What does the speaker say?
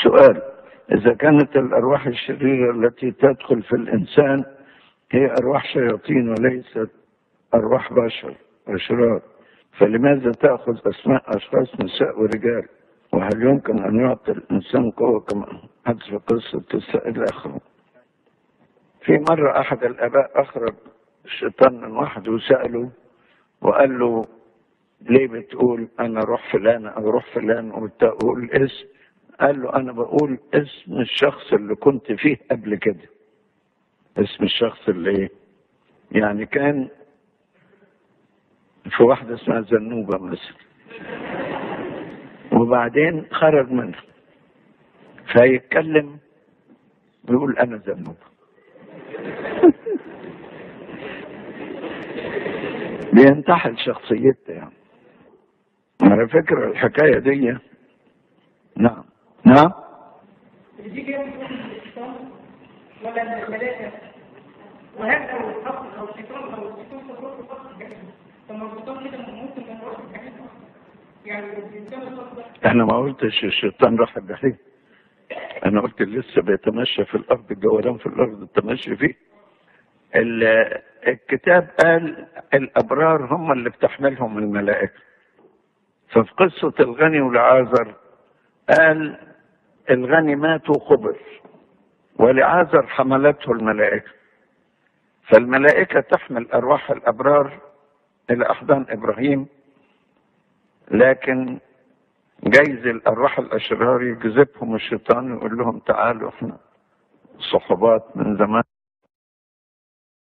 سؤال إذا كانت الأرواح الشريرة التي تدخل في الإنسان هي أرواح شياطين وليست أرواح بشر أشرار فلماذا تأخذ أسماء أشخاص نساء ورجال وهل يمكن أن يعطي الإنسان قوة كما حدث في قصة السائل الآخر في مرة أحد الآباء أخرج الشيطان من واحد وسأله وقال له ليه بتقول أنا روح فلان أو روح فلان وتقول اسم قال له أنا بقول اسم الشخص اللي كنت فيه قبل كده اسم الشخص اللي إيه يعني كان في واحدة اسمها زنوبة مثلا وبعدين خرج منها فيتكلم ويقول أنا زنوبة بينتحل شخصيته يعني على فكرة الحكاية دي نعم نعم دي جايه من الشيطان ولا من الملائكه وهل لو الحق او الشيطان او الشيطان تروح في فصل الجحيم طب ما الشيطان كده ممكن ما يروحش الجحيم اصلا يعني الانسان الشخص ده انا ما قلتش الشيطان راح الجحيم انا قلت لسه بيتمشى في الارض الجولان في الارض التمشي فيه ال- الكتاب قال الابرار هم اللي بتحملهم الملائكه ففي قصه الغني والعازر قال الغني مات وقبر ولعازر حملته الملائكه فالملائكه تحمل ارواح الابرار الى احضان ابراهيم لكن جايز الارواح الاشرار يجذبهم الشيطان يقول لهم تعالوا احنا صحبات من زمان